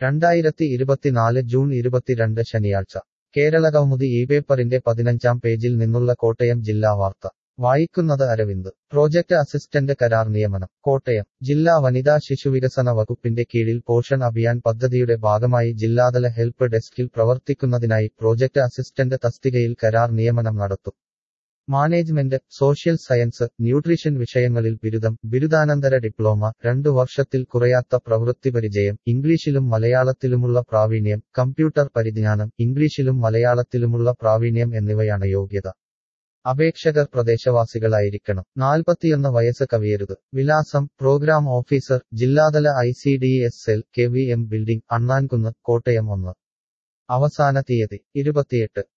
രണ്ടായിരത്തി ഇരുപത്തിനാല് ജൂൺ ഇരുപത്തിരണ്ട് ശനിയാഴ്ച കേരള കൗമുദി ഈ പേപ്പറിന്റെ പതിനഞ്ചാം പേജിൽ നിന്നുള്ള കോട്ടയം ജില്ലാ വാർത്ത വായിക്കുന്നത് അരവിന്ദ് പ്രോജക്ട് അസിസ്റ്റന്റ് കരാർ നിയമനം കോട്ടയം ജില്ലാ വനിതാ ശിശുവികസന വകുപ്പിന്റെ കീഴിൽ പോഷൺ അഭിയാൻ പദ്ധതിയുടെ ഭാഗമായി ജില്ലാതല ഹെൽപ്പ് ഡെസ്കിൽ പ്രവർത്തിക്കുന്നതിനായി പ്രോജക്ട് അസിസ്റ്റന്റ് തസ്തികയിൽ കരാർ നിയമനം നടത്തും മാനേജ്മെന്റ് സോഷ്യൽ സയൻസ് ന്യൂട്രീഷൻ വിഷയങ്ങളിൽ ബിരുദം ബിരുദാനന്തര ഡിപ്ലോമ രണ്ടു വർഷത്തിൽ കുറയാത്ത പ്രവൃത്തി പരിചയം ഇംഗ്ലീഷിലും മലയാളത്തിലുമുള്ള പ്രാവീണ്യം കമ്പ്യൂട്ടർ പരിജ്ഞാനം ഇംഗ്ലീഷിലും മലയാളത്തിലുമുള്ള പ്രാവീണ്യം എന്നിവയാണ് യോഗ്യത അപേക്ഷകർ പ്രദേശവാസികളായിരിക്കണം നാൽപ്പത്തിയൊന്ന് വയസ്സ് കവിയരുത് വിലാസം പ്രോഗ്രാം ഓഫീസർ ജില്ലാതല I C D S L K V M building Annankunnu Kottayam ഒന്ന് അവസാന തീയതി ഇരുപത്തിയെട്ട്